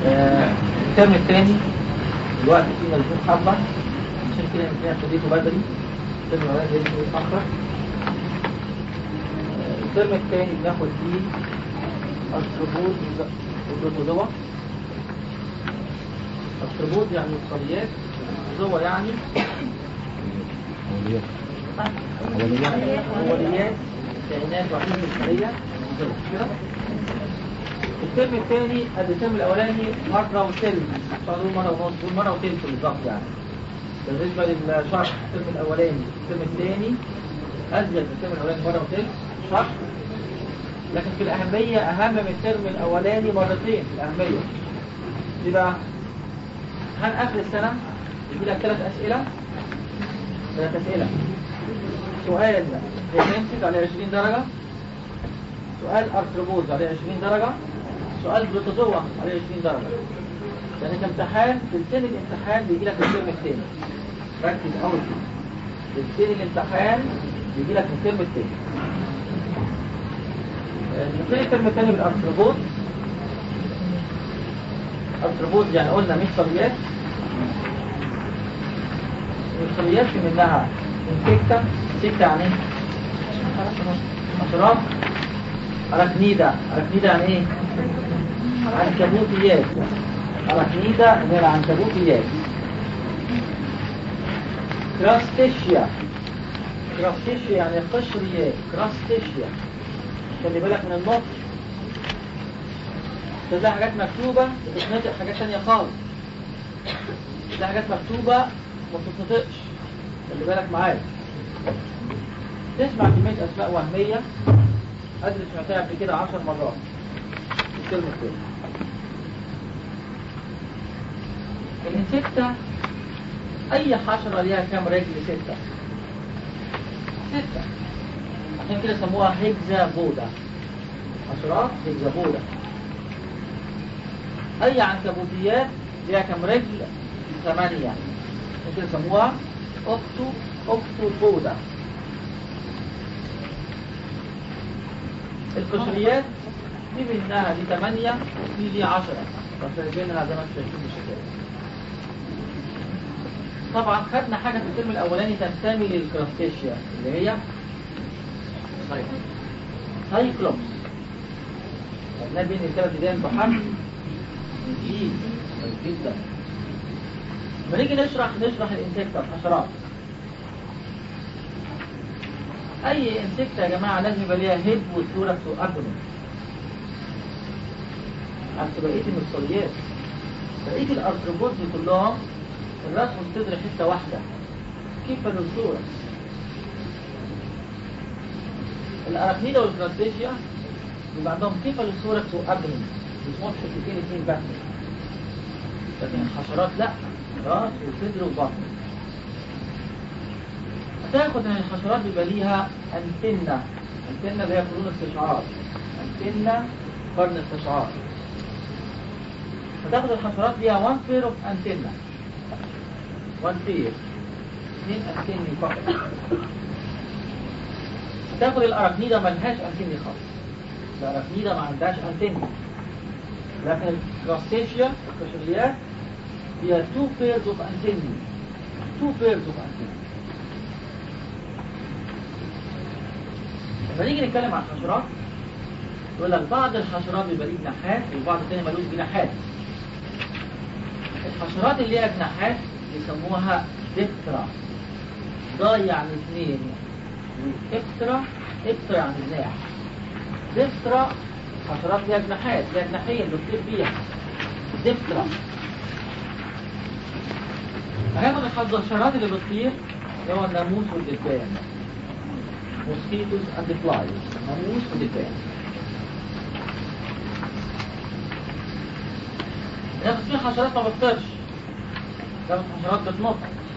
آه، الترم الثاني الوقت فيه ملزوم حبة عشان كده يمكن ابتديته بدري الترم الأولاني لازم متأخر آه، الترم الثاني بناخد فيه الثبوت والبروتوزوا الثبوت يعني الصليات البروتوزوا يعني أوليات أوليات كائنات وحيدة الخلية كده الترم الثاني قد الترم الأولاني مرة وثلث صاروا مرة ونص دول مرة وثلث بالظبط يعني بالنسبة للشرح الترم الأولاني الترم الثاني أزيد من الترم الأولاني مرة وثلث شرح لكن في الأهمية أهم من الترم الأولاني مرتين في الأهمية ليه بقى؟ هل آخر السنة يجي لك ثلاث أسئلة ثلاث أسئلة سؤال هيمنتج عليه 20 درجة سؤال أرثروبوز عليه 20 درجة سؤال بروتوزوا عليه 20 درجة يعني كامتحان تلتين الامتحان بيجي لك الترم الثاني ركز أول كده تلتين الامتحان بيجي لك الترم الثاني نبتدي الترم الثاني بالأرثروبوز أرثروبوز يعني قلنا مش صليات الصليات في منها انفكتا سكة يعني ايه؟ أشراف أراكنيدا أراكنيدا يعني ايه؟ عنكبوتيات أراكنيدا من العنكبوتيات كراستيشيا كراستيشيا يعني قشريات كراستيشيا خلي بالك من النطق تلاقي حاجات مكتوبة بتتنطق حاجات تانية خالص تلاقي حاجات مكتوبة ما بتتنطقش خلي بالك معايا تسمع كمية أسماء وهمية أدري سمعتها قبل كده عشر مرات في الترم الثاني الانسكتة أي حشرة ليها كام رجل ستة ستة عشان كده سموها هيكزا بودا حشرات هيكزا بودا أي عنكبوتيات ليها كام رجل ثمانية عشان كده سموها أكتو أكتو بودا القشريات دي منها دي ثمانية ودي دي عشرة فشايفينها زي ما انتم شايفين بالشكل طبعا خدنا حاجة في الترم الأولاني تنتمي للكراستيشيا اللي هي سايكلوبس خدناه بين الثلاث ايدين بحرف جديد جدا لما نيجي نشرح نشرح الانسكتا الحشرات اي انسكتا يا جماعه لازم يبقى ليها هيد وثوركس وابدومن عكس بقيه المفصليات بقيه الارثروبودز كلهم الراس والصدر حته واحده كيف الثوركس الاراكنيدا والكراستيشيا يبقى عندهم كيف الثوركس وابدومن مش مش حتتين اتنين بس لكن الحشرات لا راس وصدر وبطن تاخد من الحشرات بيبقى ليها انتنة انتنة اللي هي قرون استشعار انتنة قرن استشعار فتاخد الحشرات ليها وان بير اوف انتنة وان بير اثنين انتني فقط تاخد الاراكنيدا ملهاش انتني خالص الاراكنيدا ما عندهاش انتني لكن الكراستيشيا القشريات فيها two pairs of antennae two pairs of antennae لما نيجي نتكلم عن الحشرات يقول لك بعض الحشرات بيبقى ليه جناحات وبعض التاني ملوش جناحات الحشرات اللي ليها جناحات يسموها دفترا ضا يعني اثنين واكترا اكترا يعني جناح دفترا حشرات ليها جناحات ليها جناحين بتطير بيها دفترا هناخد الحشرات اللي بتطير اللي هو الناموس والدبان mosquitoes and the flies ناموس ودبان ناخد فيه حشرات ما بتطيرش ناخد حشرات بتنط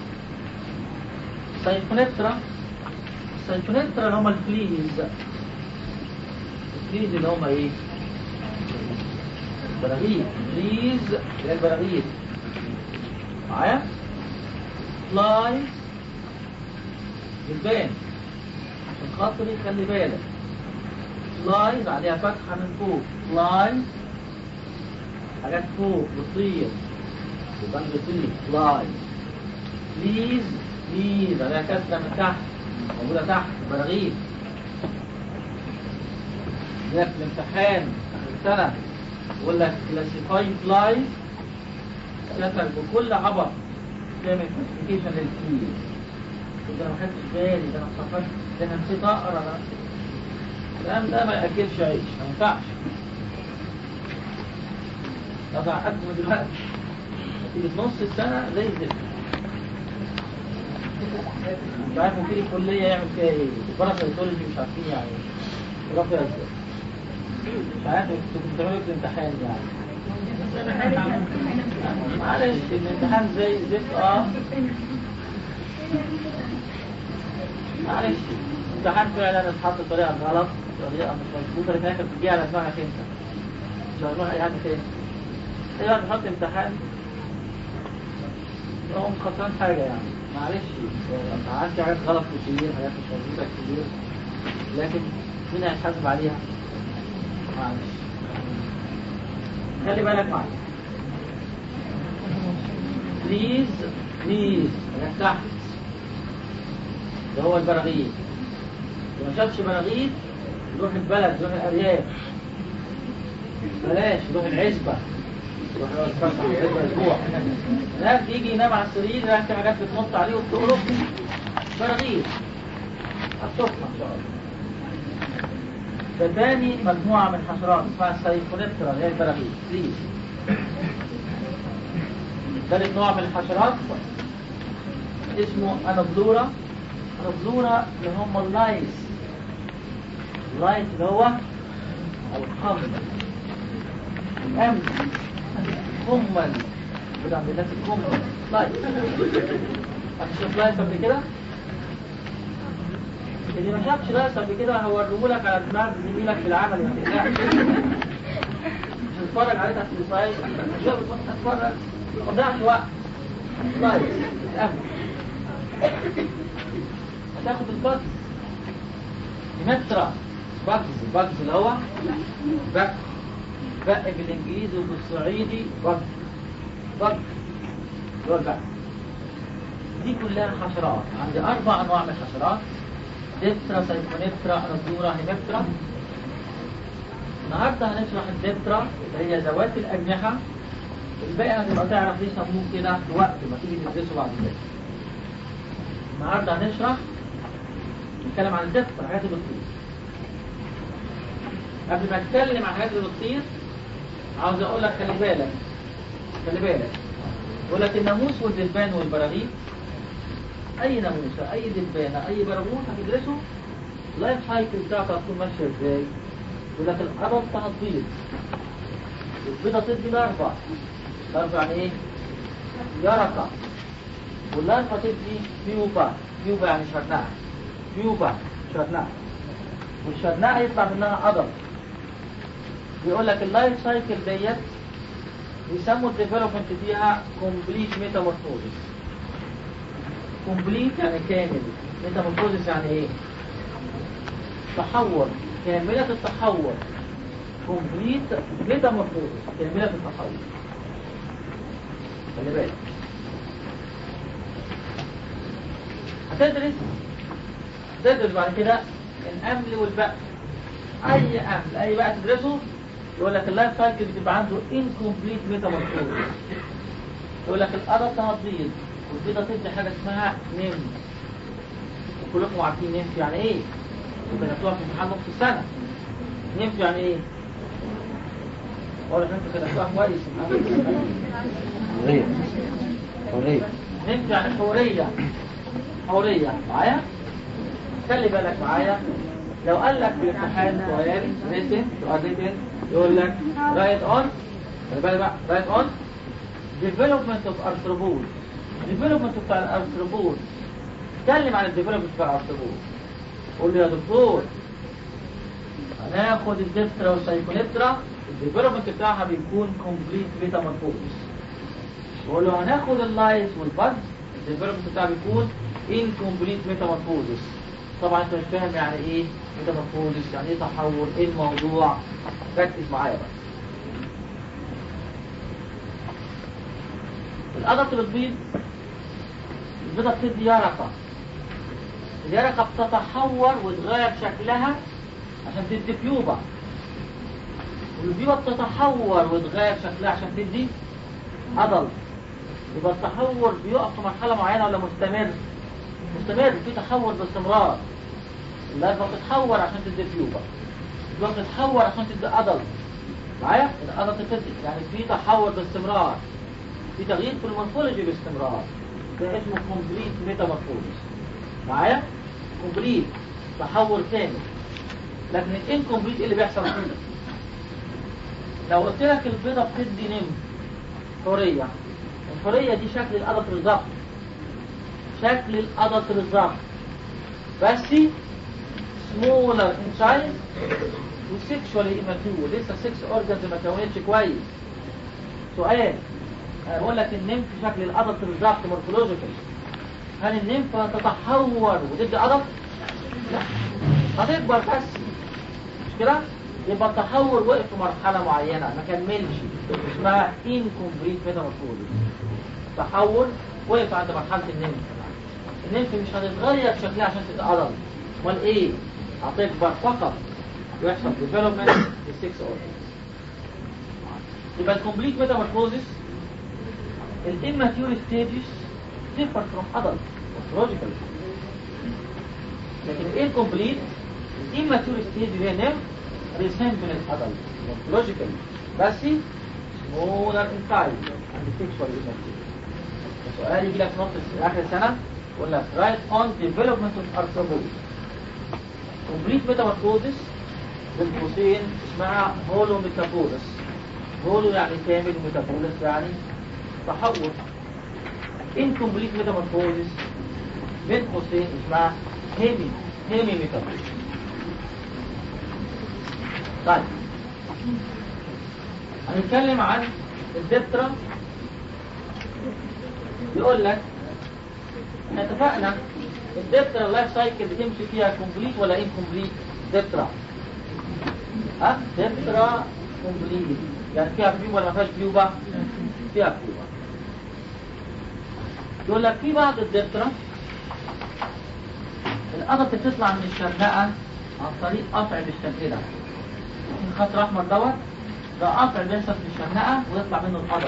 سايفونيترا السايفونيترا اللي هم الفليز الفليز اللي هم ايه؟ البراغيث فليز اللي هي البراغيث معايا؟ فلايز دبان عشان خاطري خلي بالك فلايز عليها فتحة من فوق فلايز حاجات فوق بتطير يبقى بتطير فلاي بليز بليز عليها كسرة من تحت موجودة تحت براغيث ده في الامتحان آخر السنة يقول لك كلاسيفاي فلايز كتب بكل عبط تعمل كلاسيفيكيشن للكيز ده ما خدتش بالي ده انا افتكرت ده انا نسيت اقرا ده الكلام ده ما ياكلش عيش ما ينفعش طبعا قد من دلوقتي تيجي في نص السنه زي الزفت مش عارف مدير الكليه يعمل فيها ايه الباراسيتولوجي مش عارفين يعني ايه رافع ازاي مش عارف انتوا كنتوا بتعملوا في الامتحان يعني معلش الامتحان زي زفت اه معلش امتحان فعلا اتحط بطريقه غلط طريقه مش مظبوطه لكن احنا بتجي على دماغك انت مش على دماغ اي حد تاني ايه بقى تحط امتحان هو مش خسران حاجه يعني معلش امتحان في حاجات غلط كتير حاجات مش مظبوطه كتير لكن مين هيتحاسب عليها؟ معلش خلي بالك معايا بليز بليز انا تحت ده هو البراغيث اللي ما شافش براغيث يروح البلد يروح الارياف بلاش يروح العزبه يروح يتفسح العزبه اسبوع هناك يجي ينام على السرير يلاقي في حاجات بتنط عليه وبتقرب براغيث هتشوفها ان شاء الله ده تاني مجموعة من حشرات اسمها السايكونيبترا اللي هي البراغيث بليز ثالث نوع من الحشرات اسمه انابلورا انابلورا اللي هم اللايس اللايس اللي هو الخمر الامن كمل كده عند الناس الكمل لايس هتشوف لايس قبل كده اللي ما شافش لايس قبل كده هوريه لك على دماغ زميلك في العمل ما تقلقش مش هتتفرج عليه تحت الصيف مش هتتفرج ما تضيعش وقت لايس الامن هتاخد الباكس مترا باكس باكس اللي هو بق بق بالانجليزي وبالصعيدي باكس باكس اللي هو البق دي كلها حشرات عندي اربع انواع من الحشرات ديبترا سايكونيبترا انابلورا هيمبترا النهارده هنشرح الديبترا اللي هي ذوات الاجنحه الباقي هتبقى تعرف ليه سموه كده في وقت ما تيجي تدرسه بعد كده النهارده هنشرح نتكلم عن الدفع الحاجات اللي بتطير قبل ما اتكلم عن الحاجات اللي بتطير عاوز اقول لك خلي بالك خلي بالك بقول لك الناموس والدبان والبراغيث اي ناموسه اي دبانه اي براغوث هتدرسه اللايف سايكل بتاعته هتكون ماشيه ازاي يقول لك القرب هتبيض البيضه تدي لارفا لارفا يعني ايه؟ يرقه واللارفا تدي بيوبا بيوبا يعني شرنقه بيوبا شرنقه والشرنقه يطلع منها عضل بيقول لك اللايف سايكل ديت بيسموا الديفلوبمنت فيها كومبليت ميتامورفوزيس كومبليت يعني كامل ميتامورفوزيس يعني ايه؟ تحور كاملة التحور كومبليت ميتامورفوزيس كاملة التحور خلي بالك هتدرس تدرس بعد كده الأمل والبأس أي أمل أي بقى تدرسه يقول لك اللايف سايكل بتبقى عنده incomplete metamorphosis يقول لك الأرض هتبيض والبيضة تدي حاجة اسمها نمف كلكم عارفين نمف يعني ايه؟ وكتبتوها في امتحان نص السنة نمف يعني ايه؟ ولا انتوا كتبتوها كويس حورية حورية نمت يعني حورية حورية معايا خلي بالك معايا لو قال لك في الامتحان سؤال ريتن سؤال ريتن يقول لك رايت اون خلي بالك بقى رايت اون development of arthropods development بتاع الارثروبود اتكلم عن الديفلوبمنت بتاع الارثروبود قول لي يا دكتور هناخد الدفترا والسايكونيترا الديفلوبمنت بتاعها بيكون كومبليت ميتامورفوزيس بقول له هناخد اللايس والبادز الديفلوبمنت بتاعها بيكون انكمبليت ميتامورفوزيس طبعا انت مش فاهم يعني ايه ميتامورفوزيس يعني ايه تحول ايه الموضوع ركز معايا بقى الأدلت بتبيض البيضة بتدي يرقة اليرقة بتتحور وتغير شكلها عشان تدي بيوبة والبيوبة بتتحور وتغير شكلها عشان تدي أدلت يبقى التحور بيقف في مرحلة معينة ولا مستمر؟ مستمر في تحور باستمرار اللازمة بتتحور عشان تدي بيوبة البيوبة بتتحور عشان تدي أدلت معايا؟ الأدلت تدي يعني في تحور باستمرار في تغيير في المورفولوجي باستمرار ده اسمه كومبليت ميتامورفوزيس معايا؟ كومبليت تحور كامل لكن الانكمبليت ايه اللي بيحصل فيه؟ لو قلت لك البيضة بتدي نمر حورية الحورية دي شكل الأدلت بالظبط شكل الأدلت بالظبط بس سمولر ان سايز وسيكشوالي immature لسه 6 اورجنز ما كونتش كويس سؤال انا بقول لك النمف شكل الأدلت بالظبط مورفولوجيكال هل النمف هتتحور وتدي أدلت؟ لا هتكبر بس مش كده؟ يبقى التحور وقف في مرحلة معينة ما كملش اسمها incomplete metamorphosis تحور وقف عند مرحلة النمف النمف مش هتتغير شكلها عشان تتقرب امال ايه؟ هتكبر فقط ويحصل development للسكس organs يبقى الكومبليت metamorphosis الاماتيور stages differ from adult morphologically لكن الانكمبليت الاماتيور stage هي نمف resemble adult morphologically بس smaller in size and sexually immature السؤال يجي لك في نص اخر السنه يقول لك right on development of arthropods complete metamorphosis بين قوسين اسمها هولو ميتابولس هولو يعني كامل ميتابولس يعني تحول incomplete metamorphosis بين قوسين اسمها هيمي هيمي ميتابولس طيب هنتكلم عن الدبترا بيقول لك احنا اتفقنا الدبترا اللايف سايكل بتمشي فيها كومبليت ولا انكمبليت دبترا ها دبترا كومبليت يعني فيها بيوبا ولا ما فيهاش بيوبا فيها بيوبا يقول لك في بعض الدبترا القطط بتطلع من الشرنقة عن طريق قطع بالشكل ده الخط الاحمر دوت ده قطع بيحصل في الشرنقة ويطلع منه القدر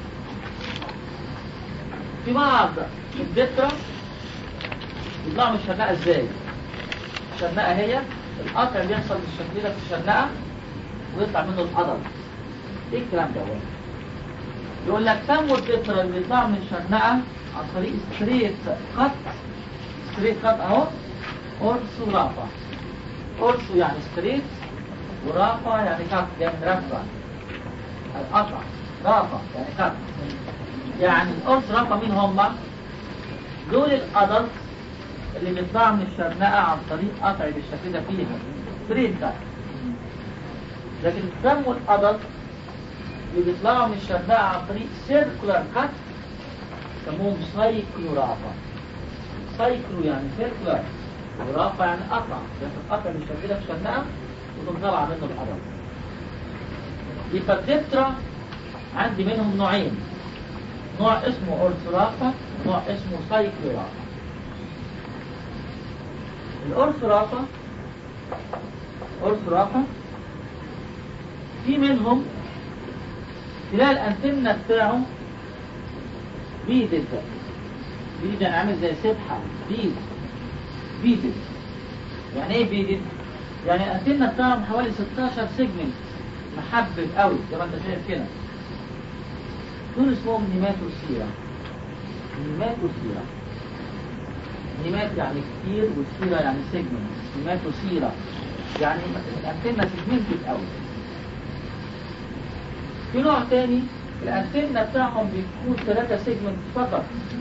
في بعض الدترا يطلعوا من الشرنقة ازاي الشرنقة هي القطع بيحصل بالشكل ده في الشرنقة ويطلع منه القدر ايه الكلام ده هو يقول لك سموا الدترا اللي بيطلعوا من الشرنقة عن طريق ستريت خط ستريت خط اهو اورسو رافا اورسو يعني ستريت ورافع يعني كف يعني مرفع القطع رافع يعني كف يعني القرص رافع مين هم دول الادلت اللي بيطلعوا من الشرنقة عن طريق قطع بالشكل ده فيها ستريت كات لكن سموا الادلت اللي بيطلعوا من الشرنقة عن طريق سيركولار كات سموهم سايكلو رافع سايكلو يعني سيركولار ورافع يعني قطع ياخد قطع بالشكل ده في الشرنقة وتطلع منه الحرام يبقى الدبترا عندي منهم نوعين نوع اسمه اورثورافا ونوع اسمه سايكلورافا الاورثورافا اورثورافا في منهم تلاقي الانتنة بتاعه بيدد بيدد يعني عامل زي سبحة بيد بيدد يعني ايه بيدد؟ يعني الأنتنة بتاعهم حوالي 16 سيجمنت محبب قوي زي ما انت شايف كده دول اسمهم نيماتوسيرا نيماتوسيرا نيمات يعني كتير والسيرا يعني سيجمنت نيماتوسيرا يعني الأنتنة سيجمنتد قوي في نوع تاني الأنتنة بتاعهم بيكون ثلاثة سيجمنت فقط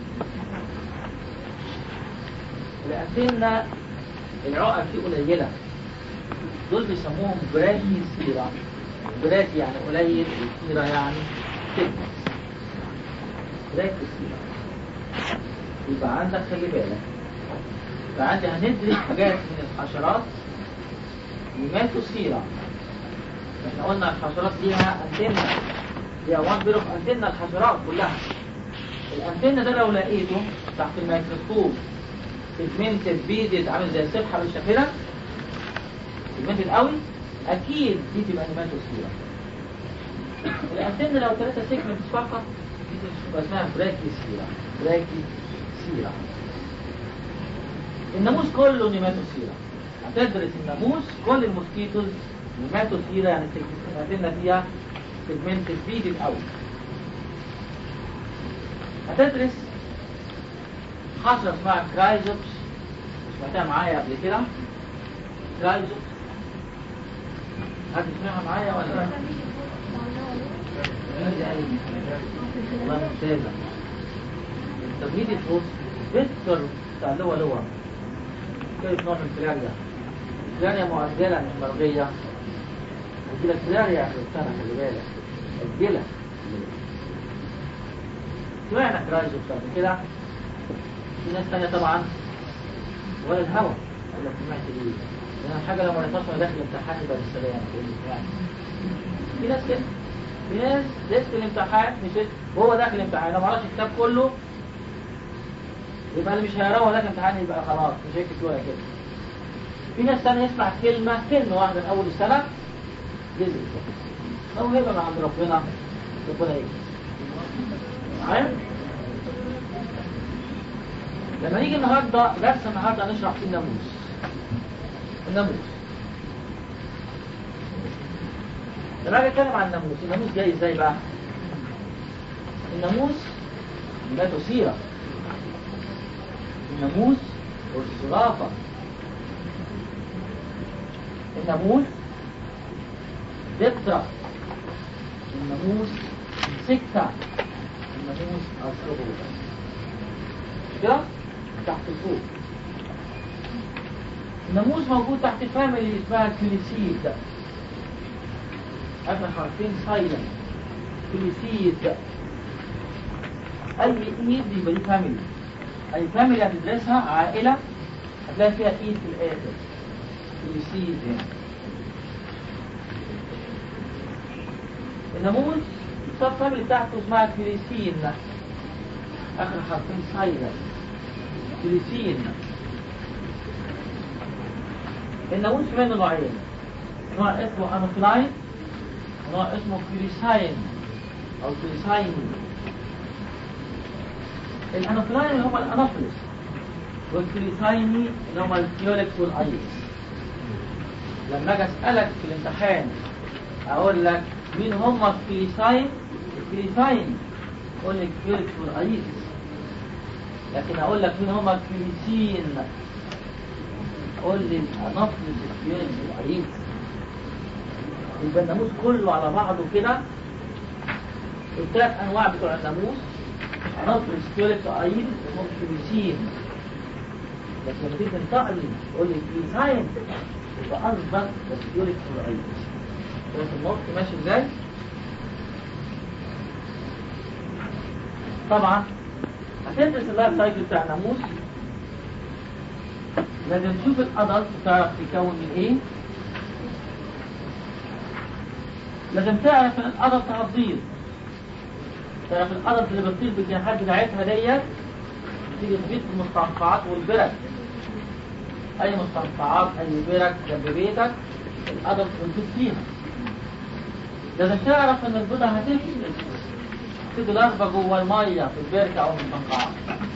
الأنتنة العقل فيه قليلة دول بيسموهم براكي سيرة براكي يعني قليل سيرة يعني سيجمنت براكي سيرة يبقى عندك خلي بالك يبقى عندي هندرس حاجات من الحشرات وماتوا سيرة احنا قلنا الحشرات ليها انتنة ليها وان بيروف انتنة الحشرات كلها الانتنة ده لو لقيته تحت الميكروسكوب بيجمنتد بيدد عامل زي السبحة بالشفرة بيجمنتد قوي اكيد دي تبقى نيماتوسفيرا الانتنة لو ثلاثة سيجمنت فقط دي تبقى اسمها براكيسفيرا براكيسفيرا الناموس كله نيماتوسفيرا هتدرس الناموس كل الموسكيتوز نيماتوسفيرا يعني الانتنة فيها سيجمنتد بيدد قوي هتدرس حشرة اسمها كرايزوبس سمعتها معايا قبل كده كرايزوبس حد سمعها معايا ولا لا؟ والله ممتازة التمهيد الفوز بيكتر بتاع لوا لوا كيف نوع من الفلاريا الفلاريا مؤجلة مش مرضية قلت لك فلاريا في السنة خلي بالك مؤجلة سمعنا كرايزوبس قبل كده في ناس تانية طبعا ولا الهوى يقول لك سمعت ليه لأن الحاجة لو ما ريتهاش وانا داخل الامتحان يبقى بالسلامة تقول لي سمعت في ناس كده في ناس لسه الامتحان مش وهو داخل الامتحان لو ما قراش الكتاب كله يبقى اللي مش هيقراه وهو داخل الامتحان يبقى خلاص مش هيكتب ولا كده في ناس تانية يسمع كلمة كلمة واحدة من أول السنة جزء لو هيبقى من عند ربنا ربنا ايه معايا؟ لما نيجي النهارده درس النهارده هنشرح فيه الناموس الناموس لما اجي اتكلم عن الناموس الناموس جاي ازاي بقى الناموس لا تسيرة الناموس والصرافة الناموس دبترة الناموس سكة الناموس الصبوة كده تحت الفوق الناموس موجود تحت فاميلي اسمها كليسيد اخر حرفين سايلنت كليسيد اي ايد يبقى دي فاميلي اي فاميلي هتدرسها عائله هتلاقي فيها ايد في الاخر كليسيد هنا الناموس السب فاميلي بتاعته اسمها كليسين اخر حرفين سايلنت كليسين الناموس في منه نوعين نوع اسمه انوفلاين ونوع اسمه كليساين او كليساين الانوفلاين اللي هم الانوفلس والكليسايني اللي هم الكيولكس والايس لما اجي اسالك في الامتحان اقول لك مين هم الكليساين الكليساين قول لي الكيولكس والايس لكن اقول لك مين هم الكليسين قول لي الانوفلس الكيولكس والايس يبقى الناموس كله على بعضه كده الثلاث انواع بتوع الناموس نطر سكيولت ايد اسمهم كليسين لكن لما تيجي تنطق لي تقول لي كليساين يبقى قصدك سكيولت ايد شوف النطق ماشي ازاي طبعا هتدرس اللايف سايكل بتاع الناموس لازم تشوف الادلت تعرف يكون من ايه لازم تعرف ان الادلت هتطير تعرف الادلت اللي بتطير بالجناحات بتاعتها ديت تيجي تبيت في المستنقعات والبرك اي مستنقعات اي برك جنب بيتك الادلت بتطير فيها لازم تعرف ان البيضة هتفلت تيجي لارفة جوه المية في البركة او المستنقعات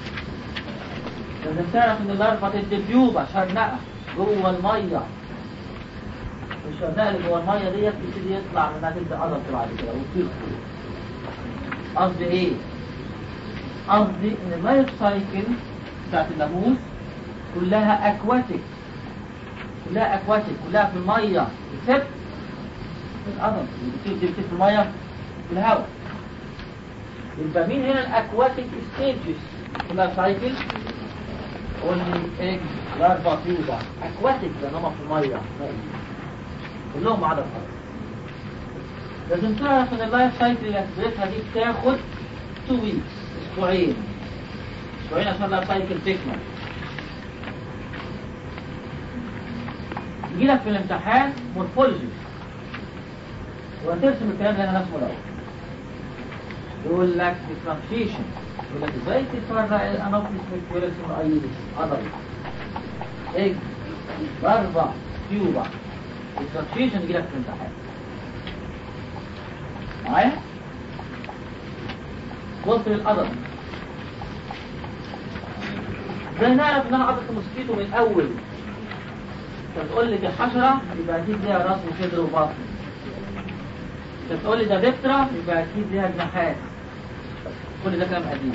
لازم تعرف ان اللارفة تدي بيوبة شرنقة جوه المية الشرنقة اللي جوه المية ديت يبتدي يطلع منها تدي أدلت بعد كده وتطير فوق قصدي ايه؟ قصدي ان اللايف سايكل بتاعت الناموس كلها اكواتيك كلها اكواتيك كلها في المية اكسبت الأدم اللي بتطير دي بتطير في المية في الهواء يبقى مين هنا الاكواتيك ستيجز في اللايف سايكل؟ قول لي ايه الاربع بيوضع اكواتيك لان هم في المية كلهم عدد خالص لازم تعرف ان اللايف سايكل اللي هتدرسها دي بتاخد 2 ويكس اسبوعين اسبوعين عشان اللايف سايكل تكمل يجيلك في الامتحان مورفولوجي وهترسم الكلام ده انا نفسه الاول يقول لك differentiation يقول لك ازاي تفرق الانوفلس من الكيولكس من الايودس عضلي ايه ضربة تيوبا differentiation يجي لك في الامتحان معايا بص للقدم ازاي نعرف انها عضلة الموسكيتو من الاول انت بتقول لي دي حشرة يبقى اكيد ليها راس وصدر وبطن انت بتقول لي ده دفترة يبقى اكيد ليها جناحات كل ده كلام قديم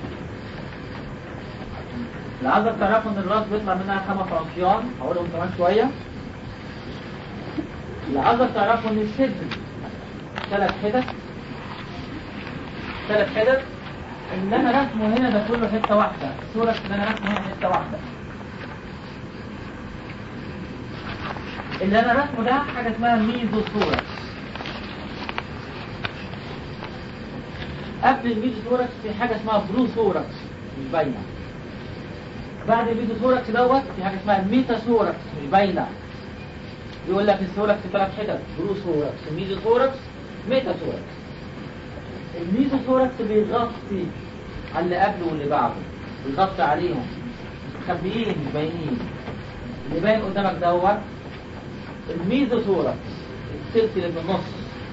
اللي عايزك تعرفوا ان الراس بيطلع منها خمس عصيان هقولهم كمان شوية اللي عايزك تعرفوا ان الصدر ثلاث حتت ثلاث حتت اللي انا رسمه هنا ده كله حتة واحدة الصورة اللي انا رسمه هنا حتة واحدة اللي انا رسمه ده حاجة اسمها ميزوثوركس قبل الميزوثوركس في حاجة اسمها بروثوركس مش باينة بعد الميزوثوركس دوت في حاجة اسمها ميتاثوركس مش باينة يقول لك الثوركس ثلاث حتت بروثوركس ميزوثوركس ميتاثوركس الميزوثوركس بيغطي على اللي قبله واللي بعده بيغطي عليهم مخبيين مش باينين اللي باين قدامك دوت الميزوثوركس السلسلة اللي في النص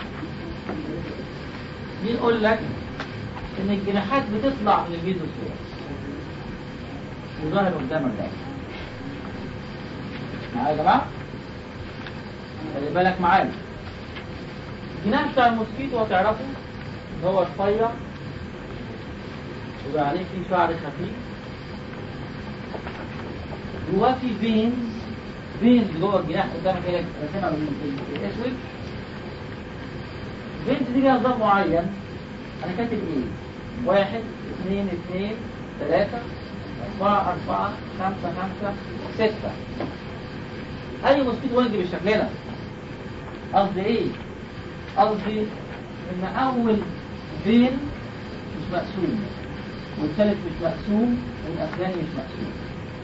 مين يقول لك ان الجناحات بتطلع من الميزوثوركس وظاهر قدامك ده معايا يا جماعه خلي بالك معايا الجناح بتاع الموسكيتو هتعرفه ان هو رفيع يبقى عليه فيه شعر خفيف جواه في فينز فينز جوه الجناح قدامك هنا راسمها بالاسود فينز دي ليها نظام معين انا كاتب ايه واحد اثنين اثنين ثلاثة أربعة أربعة خمسة خمسة ستة أي موسكيتو وينج بالشكل ده قصدي إيه؟ قصدي إن أول فين مش مقسوم والثالث مش مقسوم والأخراني مش مقسوم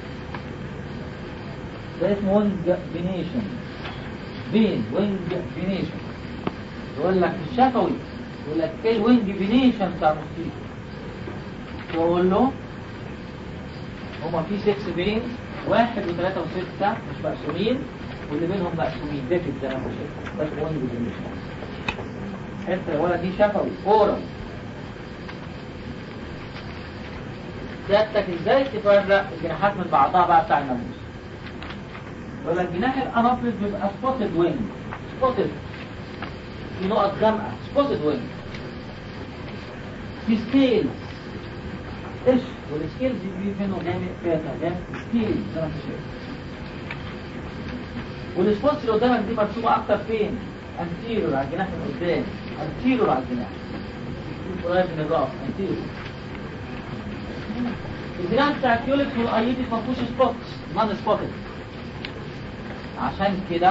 ده اسمه وينج بينيشن بين وينج بينيشن يقول لك الشفوي يقول لك ايه الوينج بينيشن بتاع الموسكيتو تقول له هما في 6 بين واحد وثلاثة وستة مش مقسومين واللي بينهم مقسومين ديفت زي ما انت شايف ده اسمه وينج بينيشن حتى ولا دي شفوي كورة سيادتك ازاي تفرق الجناحات من بعضها بقى بتاع الناموس يقول لك جناح الانافلس بيبقى سبوتد وينج سبوتد في نقط غامقة سبوتد وينج في سكيلز ايش والسكيلز دي منه جامد فيها جامد سكيلز زي ما انت شايف والسبوتس اللي قدامك دي مرسومة اكتر فين؟ انتيرور على الجناح من قدام انتيرور على الجناح قريب من الراس انتيرور الجناح بتاع الكيولكس والايدي ما فيهوش سبوتس نون سبوتد عشان كده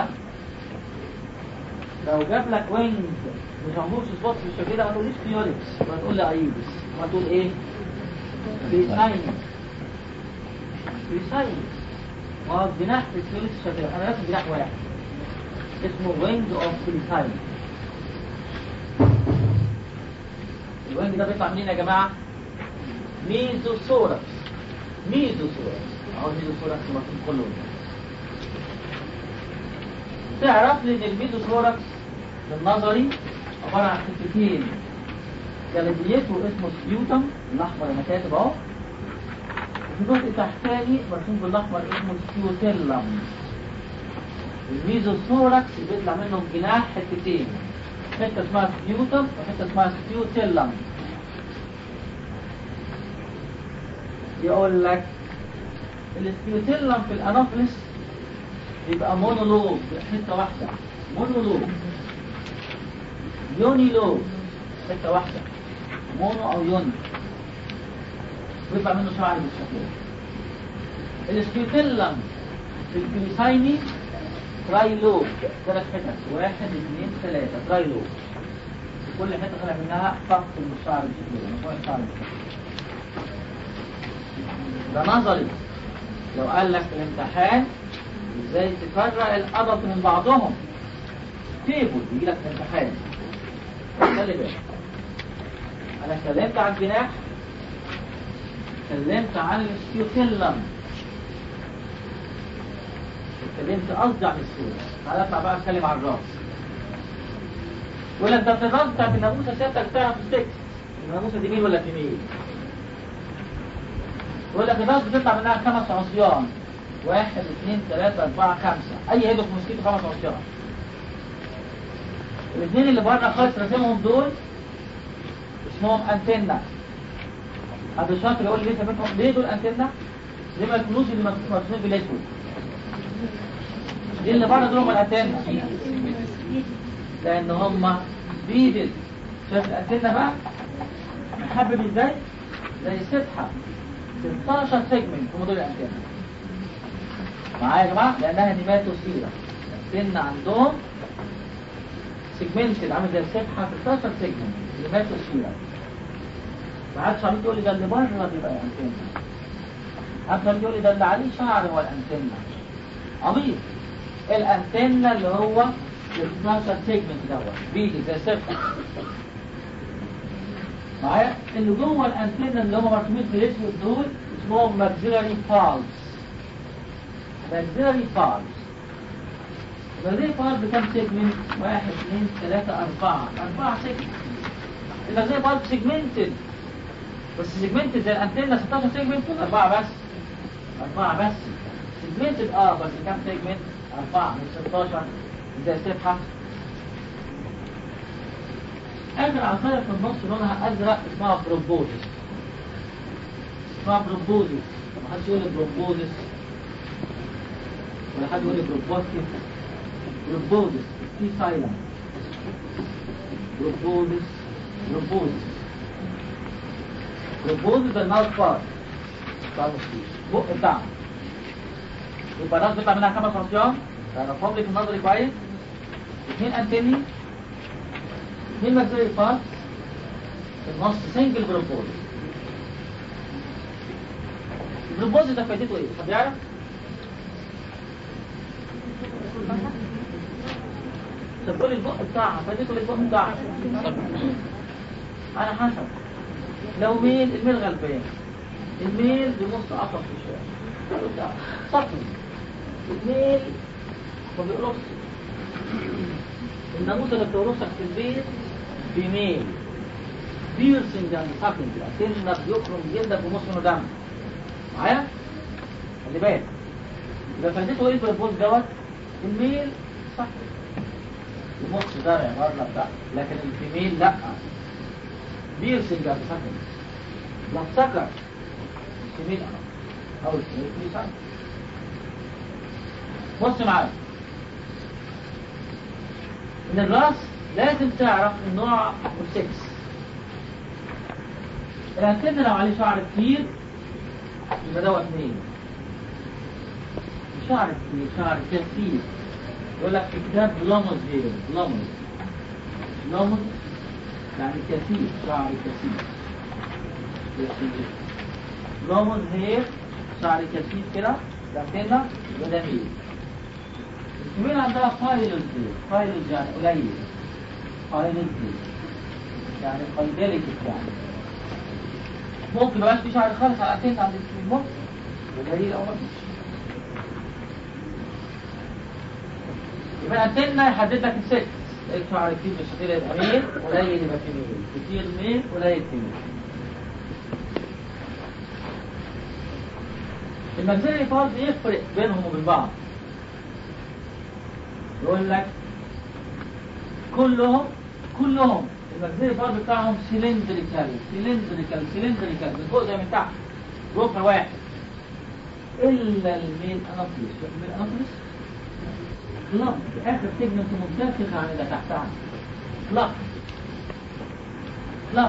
لو جاب لك وينج مش هنبص سبوتس بالشكل ده ما تقوليش كيولكس ما تقول لي ايدس ما تقول ايه؟ بيساينس بيساينس ما هو الجناح في الكيولكس شكل انا راسم جناح واحد اسمه وينج اوف بيساينس الوينج ده بيطلع منين يا جماعه؟ ميزوثوركس ميزوثوركس اهو ميزوثوركس المفروض كله ده. تعرف لي ان الميزوثوركس بالنظري عبارة عن حتتين جلديته اسمه سبيوتم الاحمر انا كاتب اهو وفي جزء تحتاني مرسوم بالاحمر اسمه سبيوتيلم الميزوثوركس بيطلع منهم جناح حتتين حته اسمها سبيوتم وحته اسمها سبيوتيلم يقول لك السبيوتيلم في الانوفلس يبقى مونولوج حته واحده مونولوج يوني لوج حته واحده مونو او يوني ويطلع منه شعر بالشكل ده السبيوتيلم في البيسايني تراي لوج ثلاث حتت واحد اثنين ثلاثه تراي لوج كل حته طالع منها فصل من الشعر بالشكل ده مجموعه شعر بالشكل ده ده نظري لو قال لك في الامتحان ازاي تفرق القدط من بعضهم تيبل يجي لك في الامتحان خلي بالك انا اتكلمت عن الجناح اتكلمت عن السيوتيلم اتكلمت قصدي عن السيوت تعالى اطلع بقى اتكلم عن الراس ولا انت في الراس بتاعت الناموسه سيادتك تعرف السكس الناموسه دي مين ولا فيميل يقول لك الراس بتطلع منها خمس عصيان واحد اثنين ثلاثة أربعة خمسة أي هيدو في موسكيتو خمس عصيان الاثنين اللي بره خالص راسمهم دول اسمهم انتنا عبد الشاطر يقول لي ليه سميتهم ليه دول انتنا؟ ليه ما يكونوش اللي مرسومين بالاسود؟ دي اللي بره دول هم الانتنا لان هم بيدل شايف الانتنا بقى محبب ازاي؟ زي السبحه 16 سيجمنت في موديل الانتنا معايا يا جماعه لانها نيماتوسيرا الانتنا عندهم سيجمنتد عامل زي السبحه 16 سيجمنت نيماتوسيرا ما عادش عمال تقول لي ده اللي بره بيبقى انتنا عمال تقول لي ده اللي عليه شعر هو الانتنا عبيط الانتنا اللي هو ال 12 سيجمنت دوت بيجي زي السبحه معايا اللي جوه الانتنا اللي هم مرسومين في الاسود دول اسمهم ماكسيلاري فالز ماكسيلاري فالز الماكسيلاري فالز بكام سيجمنت؟ واحد اثنين ثلاثة أربعة أربعة سيجمنت الماكسيلاري فالز سيجمنتد بس سيجمنتد زي الانتنا 16 سيجمنت ولا أربعة بس؟ أربعة بس سيجمنتد اه بس كام سيجمنت؟ أربعة من 16 زي السبحة آخر عصاية في النص لونها أزرق اسمها بروبوزس اسمها بروبوزس ما حدش يقول بروبوزس ولا حد يقول بروبوسكس بروبوزس في سايلنت بروبوزس بروبوزس بروبوزس ده الماوث بارت بتاع المسكين بق بتاعه يبقى الراس بيطلع منها خمس عصيان تعرفهم لي في النظري كويس اثنين انتني اثنين ماكسيلري بارت في النص سنجل بروبوز البروبوز ده فايدته ايه؟ حد يعرف؟ طب قول البق بتاعها فايدته ايه البق بتاعها؟ على حسب لو ميل الميل غلبان الميل بنص عصب في الشارع صفر الميل ما بيقرصش الناموسة اللي بتورثك في البيت بميل بيرسنج عند ساكن كده سنك بيخرم جلدك ونص منه دم معايا؟ خلي بالك يبقى فايدته ايه في البوز دوت؟ الميل صح يمص زرع بره بتاع لكن الفيميل لا بيرسنج عند ساكن لا سكر الفيميل او الفيميل في سكر بص معايا من الراس لازم تعرف النوع والسكس الانتن لو عليه شعر كتير يبقى دوت اثنين شعر كتير شعر كثير يقول لك في كتاب لمز هير لمز لمز يعني كثير شعر كثير كثير لمز هير شعر كثير كده الانتنة يبقى ده ميل الكمين عندها فايلز فايلز يعني قليل فايلز يعني قليلة يعني ممكن مبقاش في شعر خالص على الأساس عند الكمين ممكن قليل أو مفيش يبقى الأنتنة يحدد لك الست الشعر كتير مش كتير يبقى ميل قليل يبقى في ميل كتير ميل قليل في ميل المجزري فرض يفرق بينهم وبين بعض يقول لك كلهم كلهم المجزري فرض بتاعهم سيلندريكال سيلندريكال سيلندريكال من فوق زي من تحت ركن واحد الا الميل انافلس الميل انافلس كلاب اخر سيجمنت منتفخ عن اللي تحتها كلاب كلاب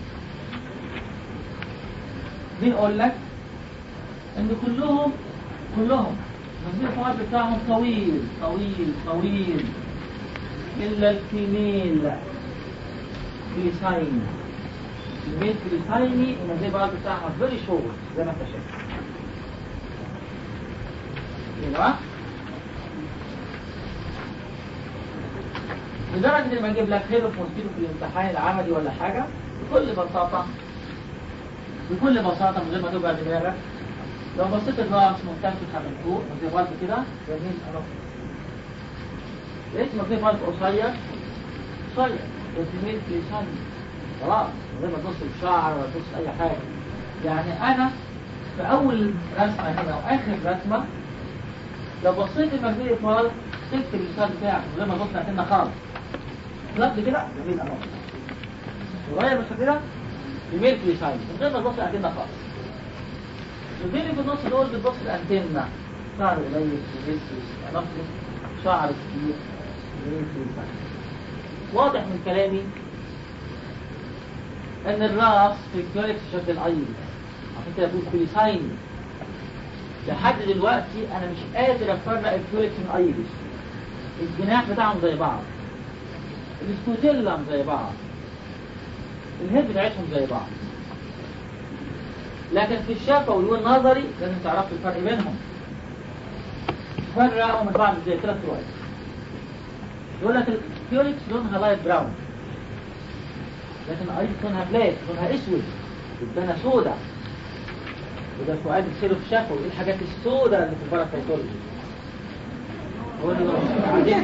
بيقول لك ان كلهم كلهم المنزل الفوائد بتاعهم طويل طويل طويل الا الفيميل فيليساين الفيميل فيليسايني المنزل الفوائد بتاعها فيري شورت زي ما انت شايف ايوه لدرجة لما اجيب لك هيرو موسكيتو في الامتحان العملي ولا حاجة بكل بساطة بكل بساطة من غير ما توجع دماغك لو بصيت الراس منتفخة من فوق زي فرد كده جميل أهو لقيت مكتوب فرد قصير قصير بس ميل لسان خلاص من غير ما تبص الشعر ولا تبص أي حاجة يعني أنا في أول رسمة هنا وآخر رسمة لو بصيت المجدية فرد تكتب اللسان بتاعك من غير ما تبص لكنها خالص لفظ كده جميل أهو صغير بس كده يميل في لسان من غير ما تبص لكنها خالص البين في النص دول بتبص الانتنة شعر قليل وجس نفسه شعر كتير يمين في لسان واضح من كلامي ان الراس في الكيوركس شكل الايد عشان كده بقول كوليساين لحد دلوقتي انا مش قادر افرق الكيوركس من الايدس الجناح بتاعهم زي بعض السكوزيلم زي بعض الهيد بتاعتهم زي بعض لكن في الشفوي والنظري لازم تعرفوا الفرق بينهم فرقوا من بعض زي ثلاث فروقات يقول لك الكيوركس لونها لايت براون لكن الايريس لونها بلاك لونها اسود قدامها سودا وده سؤال بتصير في الشفوي ايه الحاجات السوداء اللي في الباراسايتولوجي هو اللي بعدين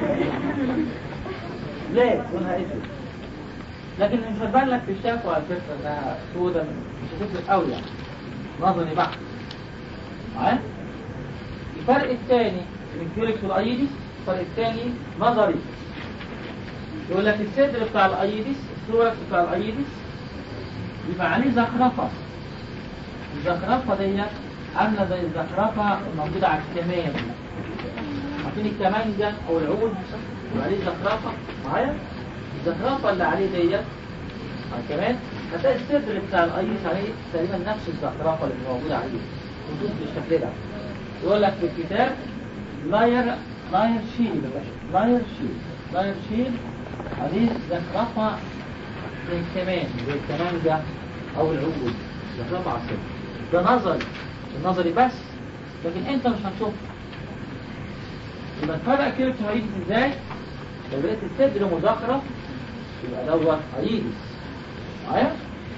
بلاك لونها اسود لكن مش هتبان لك في الشفوي على فكره انها سوداء مش هتفرق قوي يعني نظري بحت معايا الفرق الثاني بين الكيوركس والايديس الفرق الثاني نظري يقول لك الصدر بتاع الايديس الثوركس بتاع الايديس يبقى عليه زخرفه الزخرفه دي عامله زي الزخرفه الموجوده على الكمان عارفين الكمانجه او العود يبقى عليه زخرفه معايا الزخرفه اللي عليه ديت على الكمان هتلاقي الصدر بتاع الايديس عليه تقريبا نفس الزخرفه اللي موجوده عليه خصوص بالشكل ده يقول لك في الكتاب لاير لاير شيل لاير شيل لاير شيل عليه زخرفة زي الكمان زي الكمانجة أو العود زخرفة على الصدر ده نظري النظري بس لكن أنت مش هتشوف يبقى تفرق كيلو هايدس ازاي؟ لو لقيت الصدر مزخرف يبقى دوت هايدس معايا؟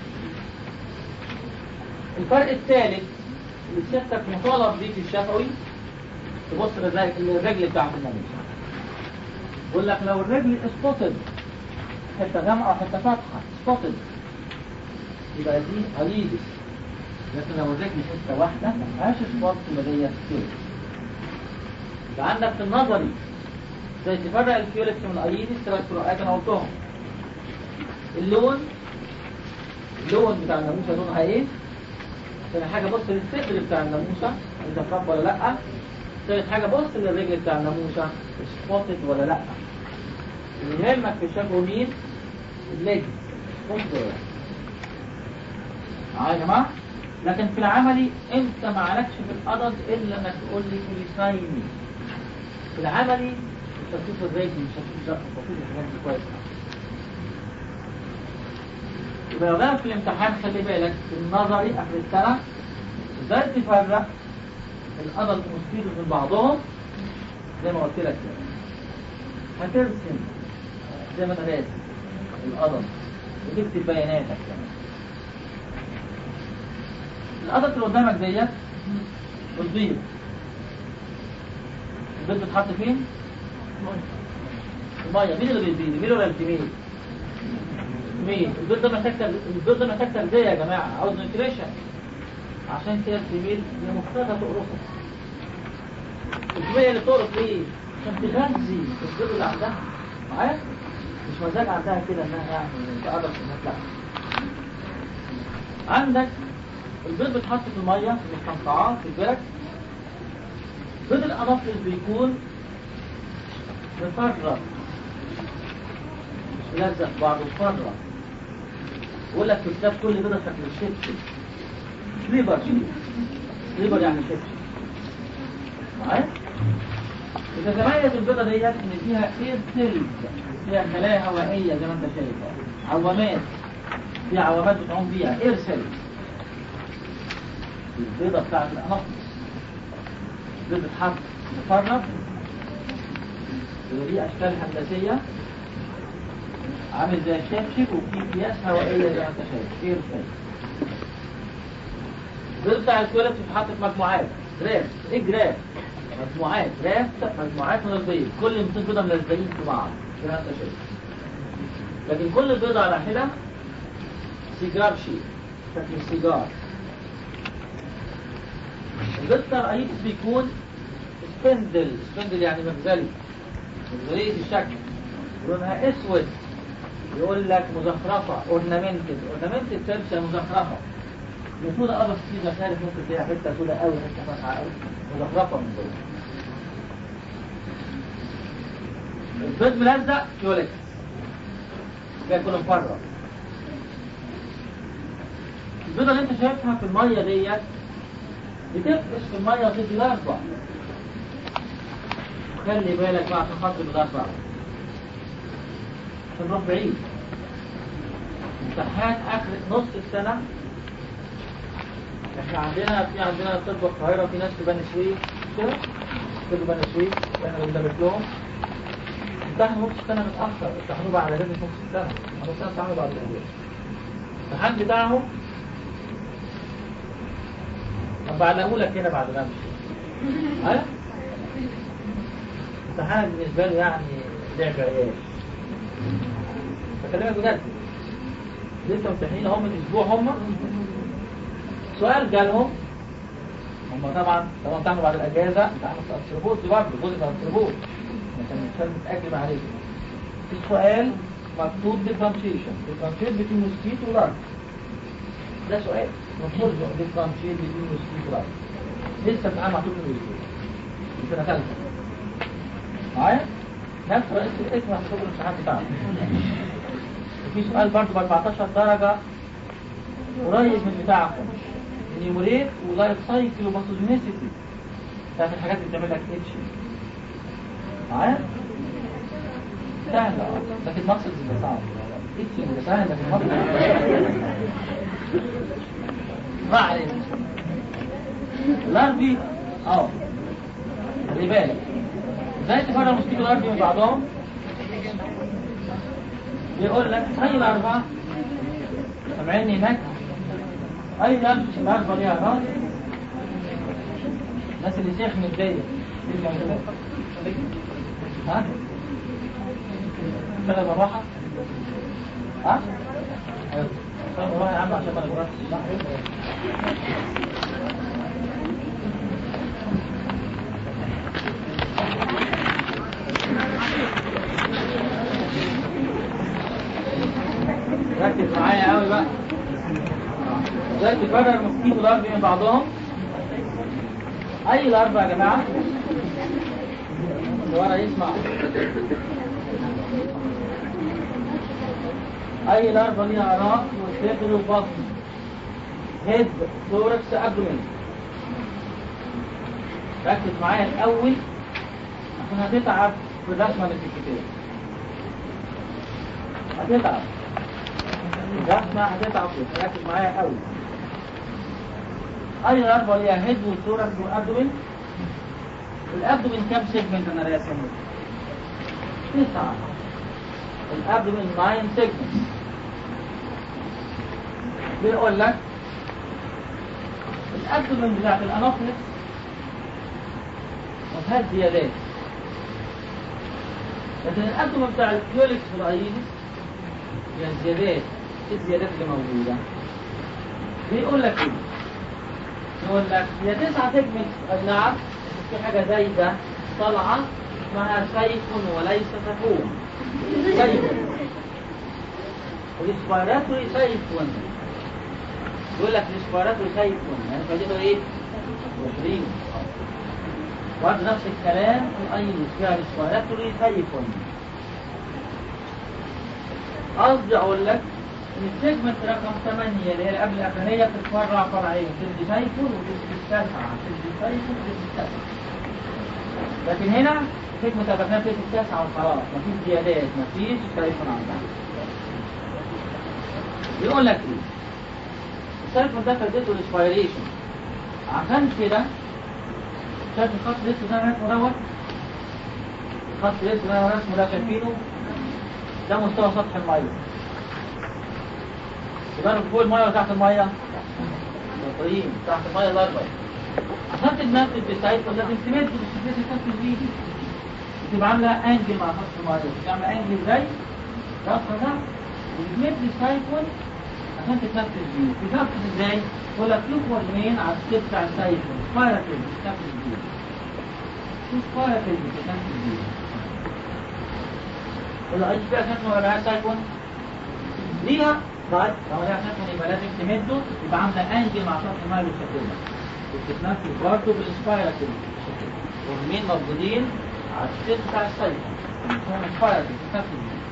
الفرق الثالث اللي سيادتك مطالب بيه في الشفوي تبص للرجل بتاعت الناموس يقول لك لو الرجل سبوتد حته غامقه حته فاتحه سبوتد يبقى دي هاليدس لكن لو الرجل حته واحده ما فيهاش سبوت يبقى دي كيولكس يبقى عندك في النظري زي تفرق الكيولكس من الايدس ثلاث فروقات انا قلتهم اللون اللون بتاع الناموسه لونها ايه؟ ثاني حاجه بص للصدر بتاع الناموسه اذا خف ولا لا ثالث حاجه بص للرجل بتاع الناموسه سبوتد ولا لا اللي يهمك في الشكوى مين الليج سبوتد معايا يا جماعه لكن في العملي انت ما عليكش في الادلت الا انك تقول لي كوليسايني في العملي مش هتشوف الرجل مش هتشوف الزرق مش هتشوف الحاجات دي كويس يبقى لو جالك في الامتحان خلي بالك في النظري اخر السنه ازاي تفرق الادلت مستيرز من بعضهم زي ما قلت لك كده هترسم زي ما انا راسم الادلت وتكتب بياناتك كمان الادلت اللي قدامك ديت البيض البيض بيتحط فين؟ الميه مين اللي بيبيض؟ الميل ولا الفيميل؟ مين؟ البيض ده محتاج تغ- البيض ده محتاج تغذيه يا جماعه عاوز نيوتريشن عشان كده الفيميل هي مختارة تقرصه الفيميل اللي بتقرص ليه؟ عشان تغذي البيض اللي عندها معايا؟ مش مزاج عندها كده انها يعني تقرص الناس لا عندك البيض بيتحط في الميه في المستنقعات في البرك بيض الانافلس بيكون مفرغ مش ملزق في بعضه مفرغ يقول لك في كتاب كل بيضه شكل الشبشب سليبر سليبر يعني شبشب معايا؟ بتتميز البيضه ديت ان فيها اير سيلز فيها خلايا هوائيه زي ما انت شايف عوامات في عوامات بتعوم بيها اير سيلز البيضه بتاعت الانافلس البيض بتحط مفرغ ودي اشكال هندسيه عامل زي الشبشب وفي اكياس هوائيه زي ما انت شايف اير فيل البيض بتاع الكولابس بيتحط في مجموعات جراف ايه جراف مجموعات جراف مجموعات من البيض كل 200 بيضه ملزقين في بعض زي ما انت شايف لكن كل بيضه على حده سيجار شيء شكل السيجار البيض بتاع الايتس بيكون سبندل سبندل يعني مغزلي مغزلية الشكل لونها اسود يقول لك مزخرفة اورنامنتد اورنامنتد تمشي مزخرفة المفروض ابص في زخارف ممكن تلاقيها حتة سوداء قوي حتة فاتحة قوي مزخرفة من جوه البيض ملزق يولك بيكون مفرغ البيضة اللي انت شايفها في المية ديت بتفقس في المية وتدي لارفا خلي بالك بقى عشان خاطر بالاربع عشان نروح بعيد امتحان اخر نص السنة احنا عندنا في عندنا طب القاهرة في ناس في بني سويف كده طب بني سويف احنا بندرس لهم امتحنوا نص السنة متأخر امتحنوا بعد لازم نص السنة نص السنة امتحنوا بعد الأسبوع الامتحان بتاعهم طب بعلقه لك هنا بعد ما امشي ها امتحان بالنسبة له يعني لعب عيال بكلمك بجد لسه ممتحنين هم من اسبوع هم سؤال جالهم هم طبعا طبعا امتحنوا بعد الاجازه امتحنوا في التربوت برضه جزء من التربوت عشان مش متاكد عليه السؤال مكتوب differentiation differentiate between mosquito والارض ده سؤال مفروض differentiate between mosquito والارض لسه امتحان مكتوب من الاسبوع في سنه ثالثه معايا نفس رئيس الاسم هتكتب الامتحان بتاعه وفي سؤال برضه ب 14 درجة قريب من بتاعكم نيومريت ولايف سايكل وباثوجينيسيتي بتاعت الحاجات اللي بتعمل لك اتش معايا؟ سهلة اه لكن مقصد ده صعب اتش ده سهل لكن مقصد ما علينا الاربي اه خلي بالك ازاي تفرق الموسيقى الارضي من بعضهم بيقول لك اي الاربعه سامعيني هناك اي لبس الاربعه ليها راس الناس اللي شيخ من دي ها اشتغل بالراحه ها اشتغل بالراحه يا عم عشان ما نقولش ركز معايا قوي بقى ازاي تفرق المسكين والارض من بعضهم اي الاربع يا جماعه اللي ورا يسمع اي الاربع ليها راس وصدر وبطن هيد ثوركس ابدومين ركز معايا الاول عشان هتتعب في الرسمه اللي في الكتاب هتتعب الرسمة هتتعب فيها ركز معايا قوي أي الأربعة ليها هيد والثوركس والأبدومين الأبدومين كام سيجمنت أنا راسم؟ تسعة الأبدومين 9 سيجمنت بيقول لك الأبدومين بتاعت الأنوفلس ما فيهاش زيادات لكن الأبدومين بتاع الكيوليكس والأيدس فيها زيادات ايه الزيادات اللي موجودة بيقول لك ايه يقول لك هي تسعة تجمل اي نعم في حاجة زايدة طالعة اسمها سيف وليس سفون سيف الاسبيراتوري سيف يقول لك الاسبيراتوري سيف يعني فايدته ايه؟ 20 برضه نفس الكلام في اي فيها الاسبيراتوري سيف قصدي اقول لك ان السيجمنت رقم 8 اللي هي قبل الاخرانيه بتتفرع فرعين تدي سايكل وتدي التاسعه تدي سايكل وتدي التاسعه لكن هنا السيجمنت الاخرانيه بتدي التاسعه وخلاص مفيش زيادات مفيش سايكل عندها يقول لك ايه السايكل ده فائدته الاسبيريشن عشان كده شايف الخط لسه زي ما اسمه دوت الخط لسه زي ما اسمه ده شايفينه ده مستوى سطح الميه يبقى فوق الميه ولا تحت الميه؟ مطرين تحت الميه الاربع عشان تتنفذ بتاعتكم لازم تمد بس تنفذ بيه بتبقى عامله انجل مع سطح الميه بتبقى عامله انجل زي رفع ده وبتمد السايكون عشان تتنفذ بيه تتنفذ ازاي؟ يقول لك يخرج منين على السيب بتاع السايكون سبايركل تتنفذ بيه شو سبايركل بتتنفذ بيه يقول له اي فيها سايكون ولا لها سايكون؟ ليها طيب لو لها سايكون يبقى لازم تمده يبقى عامله انجل مع سطح الميه بالشكل ده وبتتنفذ برضه بالسبايركل والمين موجودين على السيب بتاع السايكون اسمهم سبايركل بتتنفذ بيه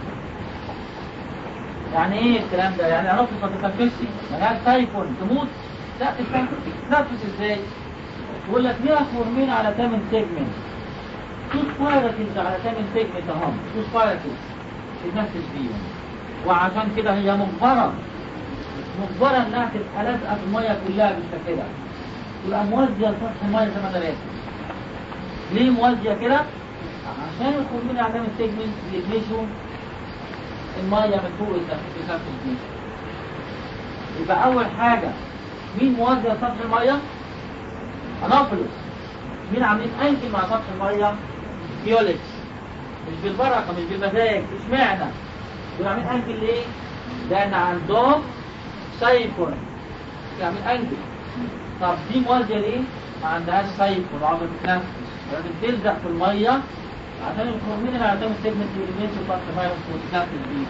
يعني ايه الكلام ده؟ يعني عرفت ما تتنفسش ملهاش تايفون تموت لا تتنفس تتنفس ازاي؟ يقول لك ليها فورمين على 8 سيجمنت تو سبايركلز على 8 سيجمنت اهم تو سبايركلز تتنفس بيهم وعشان كده هي مجبرة مجبرة انها تبقى لازقة في المية كلها بالشكل ده تبقى موازية لسطح المية زي ما انا راسم ليه موازية كده؟ عشان الفورمين على 8 سيجمنت بيلمسوا المية من فوق التنفس دي يبقى أول حاجة مين موازي لسطح المية؟ أنافلوس مين عاملين أنكل مع سطح المية؟ فيوليكس مش بالبركة مش بالمزاج اشمعنى؟ دول عاملين أنكل ليه؟ لأن عندهم سايفون عاملين أنكل طب دي موازية ليه؟ ما عندهاش سايفون وعمل بتتنفس لازم تلزق في المية عشان الهرمون اللي عندهم سيجمنت اليمين سوبر فايروس وتنفذ بيه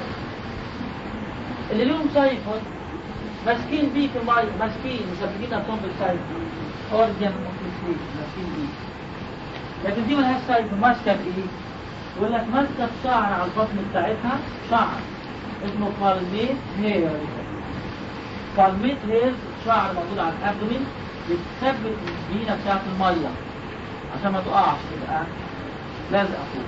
اللي ليهم سايفون ماسكين بيه في المية ماسكين مثبتين نفسهم بالسايفون اورجن ماسكين بيه لكن دي ملهاش سايفون ماسكه بايه؟ يقول لك ماسكه بشعر على البطن بتاعتها شعر اسمه فالميت هير فالميت هير شعر موجود على الابدومين بتثبت الزينه بتاعت الميه عشان ما تقعش تبقى لازقه فوق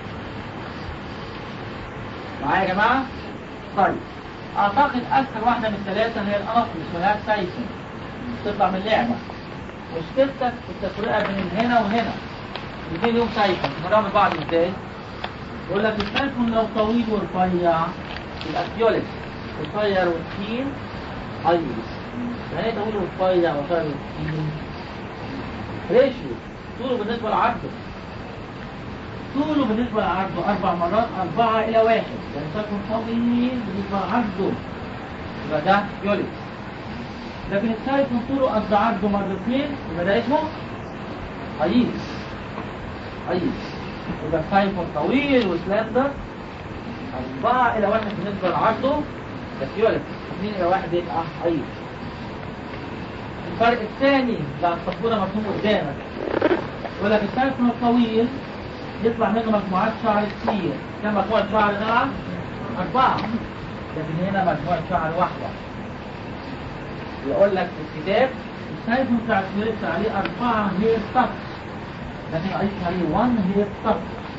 معايا يا جماعه طيب اعتقد اسهل واحده من الثلاثه هي الانفلس ملهاش سايفون تطلع من اللعبه مشكلتك في التفرقه بين هنا وهنا الاثنين ليهم سايفون نقراهم من بعض ازاي يقول لك السايفون لو طويل ورفيع يبقى فيوليك قصير وتخين ايرس يعني ايه طويل ورفيع وقصير وتخين ريشيو طوله بالنسبه لعرضه طوله بالنسبة لعرضه أربع مرات أربعة إلى واحد يعني سايكون طويل بالنسبة لعرضه يبقى ده يوليكس لكن السايكون طوله قد عرضه مرتين يبقى ده اسمه أيس أيس يبقى السايكون طويل وسلندر أربعة إلى واحد بالنسبة لعرضه ده يوليكس اثنين إلى واحد يبقى أيس الفرق الثاني ده السبورة مرسوم قدامك يقول لك السايكون الطويل يطلع منه مجموعات شعر كتير كم مجموعة شعر نلعب؟ أربعة لكن هنا مجموعة شعر واحدة يقول لك في الكتاب السايفون بتاع السويس عليه أربعة هير ستاف لكن رئيس عليه 1 هير ستاف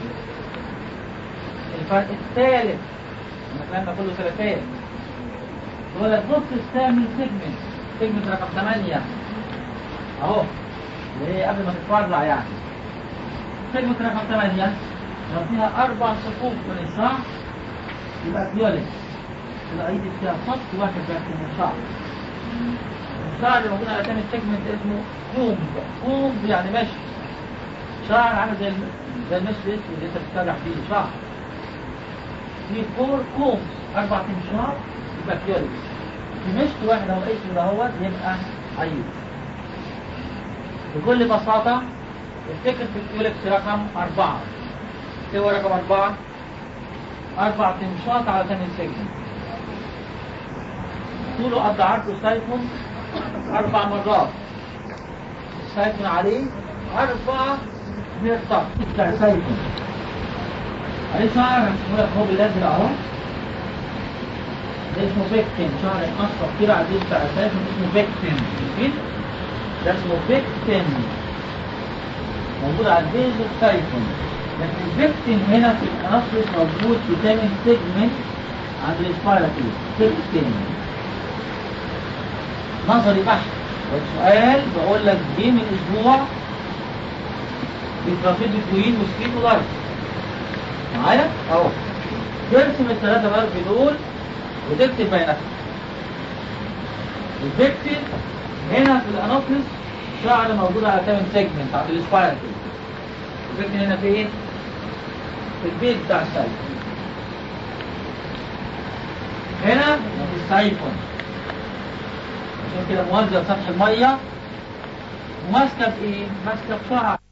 الفرق الثالث الكلام ده كله ثلاثات يقول لك بص استعمل سيجمنت سيجمنت رقم 8 اهو اللي هي قبل ما تتفرع يعني كلمة رقم 8 لو فيها أربع صفوف من الشعر يبقى فيوليت يبقى يجي فيها خط واحد بس من الشعر الشعر اللي موجود على تاني سيجمنت اسمه كومب كومب يعني مشي شعر عامل زي الم... زي المشي الاسود اللي انت بتسرح فيه شعر في فور كومز أربع تمشار يبقى فيوليت في مشط واحد أو اسود اهوت يبقى عيوب بكل بساطة افتكر في الكيولكس رقم أربعة سوى رقم أربعة أربع تمشاط على ثاني سجن طوله قد عرضه سايفون أربع مرات سايفون عليه أربعة مرتب بتاع سايفون عليه شعر اسمه لك هو بالأزرق أهو ده اسمه بيكتين شعر أصفر كده على الجزء بتاع سايفون اسمه بيكتين كده ده اسمه بيكتين موجود على البيز السايفون لكن البيكتين هنا في الانفلس موجود في تاني سيجمنت عند الاسبايراتيز بيكتين نظري بحت والسؤال بقول لك جه من اسبوع بترافيد بتوين وسكيت ولايف معايا اهو ترسم الثلاثة برف دول وتكتب بينهم الفيكتور هنا في الانوكلس شعر موجود على 8 سيجمنت على السبايرال كده الفيكتور هنا فين؟ في البيت بتاع السايفون هنا السايفون عشان كده موزع سطح الميه وماسكه بايه؟ ماسكه بشعر